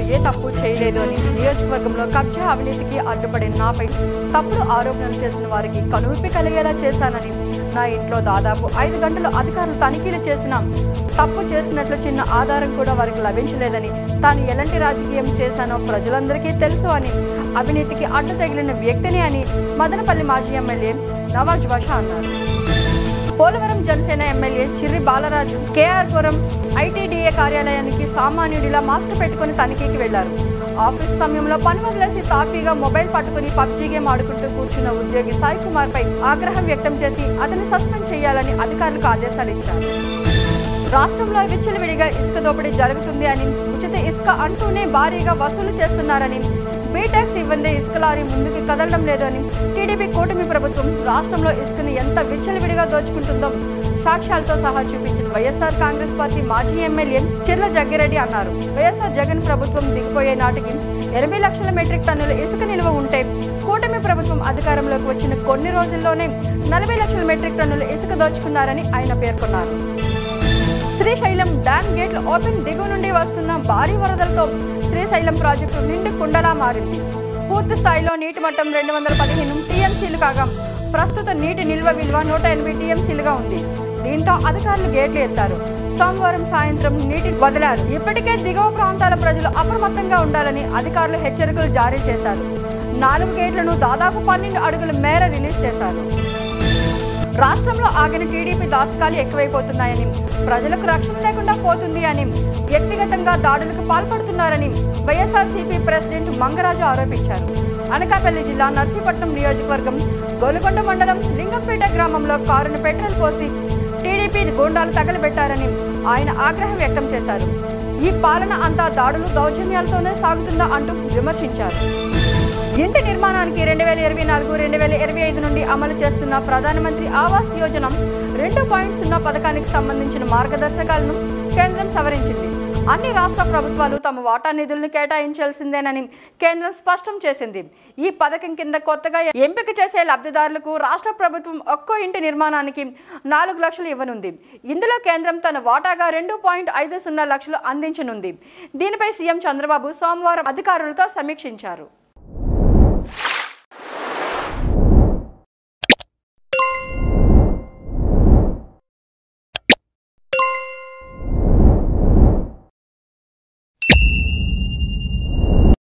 ఏ తప్పు చేయలేదు అని నియోజకవర్గంలో కబ్జా అవినీతికి అడ్డుపడిన నాపై తప్పుడు ఆరోపణలు చేసిన వారికి కనువిప్పి కలిగేలా చేశానని నా ఇంట్లో దాదాపు ఐదు గంటలు అధికారులు తనిఖీలు చేసిన తప్పు చేసినట్లు చిన్న ఆధారం కూడా వారికి లభించలేదని తాను ఎలాంటి రాజకీయం చేశానో ప్రజలందరికీ తెలుసు అని అవినీతికి అడ్డు తగిలిన వ్యక్తిని అని మదనపల్లి మాజీ ఎమ్మెల్యే నవాజ్ బాషా అన్నారు పోలవరం జనసేన ఎమ్మెల్యే చిర్రి బాలరాజు కేఆర్ పురం ఐటీడీఏ కార్యాలయానికి సామాన్యుడిలా మాస్క్ పెట్టుకుని తనిఖీకి వెళ్లారు ఆఫీస్ సమయంలో పని వదిలేసి తాఫీగా మొబైల్ పట్టుకుని పబ్జీ గేమ్ ఆడుకుంటూ కూర్చున్న ఉద్యోగి సాయి కుమార్ పై ఆగ్రహం వ్యక్తం చేసి అతన్ని సస్పెండ్ చేయాలని అధికారులకు ఆదేశాలు ఇచ్చారు రాష్ట్రంలో విచ్చలవిడిగా ఇసుక దోపిడీ జరుగుతుంది అని ఉచిత ఇసుక అంటూనే భారీగా వసూలు చేస్తున్నారని బీటాక్స్ ఇవ్వందే ఇసుక లారీ ముందుకు కదలడం లేదని టీడీపీ కూటమి ప్రభుత్వం రాష్ట్రంలో ఇసుకను ఎంత విచ్చలవిడిగా దోచుకుంటుందో సాక్ష్యాలతో సహా చూపించిన వైఎస్ఆర్ కాంగ్రెస్ పార్టీ మాజీ ఎమ్మెల్యే చిర్ల జగ్గిరెడ్డి అన్నారు వైఎస్ఆర్ జగన్ ప్రభుత్వం దిగిపోయే నాటికి ఎనభై లక్షల మెట్రిక్ టన్నుల ఇసుక నిల్వ ఉంటే కూటమి ప్రభుత్వం అధికారంలోకి వచ్చిన కొన్ని రోజుల్లోనే నలభై లక్షల మెట్రిక్ టన్నుల ఇసుక దోచుకున్నారని ఆయన పేర్కొన్నారు శ్రీశైలం డ్యామ్ గేట్లు ఓపెన్ దిగువ నుండి వస్తున్న భారీ వరదలతో శ్రీశైలం ప్రాజెక్టు నిండు కుండలా మారింది పూర్తి స్థాయిలో నీటి మట్టం రెండు వందల పదిహేను టీఎంసీలు కాగా ప్రస్తుత నీటి నిల్వ విలువ నూట ఎనభై టీఎంసీలుగా ఉంది దీంతో అధికారులు గేట్లు ఎత్తారు సోమవారం సాయంత్రం నీటి వదిలారు ఇప్పటికే దిగువ ప్రాంతాల ప్రజలు అప్రమత్తంగా ఉండాలని అధికారులు హెచ్చరికలు జారీ చేశారు నాలుగు గేట్లను దాదాపు పన్నెండు అడుగుల మేర రిలీజ్ చేశారు రాష్ట్రంలో ఆగిన టీడీపీ దాష్టికాలు ఎక్కువైపోతున్నాయని ప్రజలకు రక్షణ లేకుండా పోతుంది అని వ్యక్తిగతంగా దాడులకు పాల్పడుతున్నారని వైఎస్ఆర్సీపీ ప్రెసిడెంట్ మంగరాజు ఆరోపించారు అనకాపల్లి జిల్లా నర్సీపట్నం నియోజకవర్గం గోలుకొండ మండలం లింగంపేట గ్రామంలో కారును పెట్రోల్ పోసి టీడీపీ గూండాలు తగలబెట్టారని ఆయన ఆగ్రహం వ్యక్తం చేశారు ఈ పాలన అంతా దాడులు దౌర్జన్యాలతోనే సాగుతుందా అంటూ విమర్శించారు ఇంటి నిర్మాణానికి రెండు వేల ఇరవై నాలుగు రెండు వేల ఇరవై ఐదు నుండి అమలు చేస్తున్న ప్రధానమంత్రి ఆవాస్ యోజన రెండు పాయింట్ సున్నా పథకానికి సంబంధించిన మార్గదర్శకాలను కేంద్రం సవరించింది అన్ని రాష్ట్ర ప్రభుత్వాలు తమ వాటా నిధులను కేటాయించాల్సిందేనని కేంద్రం స్పష్టం చేసింది ఈ పథకం కింద కొత్తగా ఎంపిక చేసే లబ్ధిదారులకు రాష్ట్ర ప్రభుత్వం ఒక్కో ఇంటి నిర్మాణానికి నాలుగు లక్షలు ఇవ్వనుంది ఇందులో కేంద్రం తన వాటాగా రెండు పాయింట్ ఐదు సున్నా లక్షలు అందించనుంది దీనిపై సీఎం చంద్రబాబు సోమవారం అధికారులతో సమీక్షించారు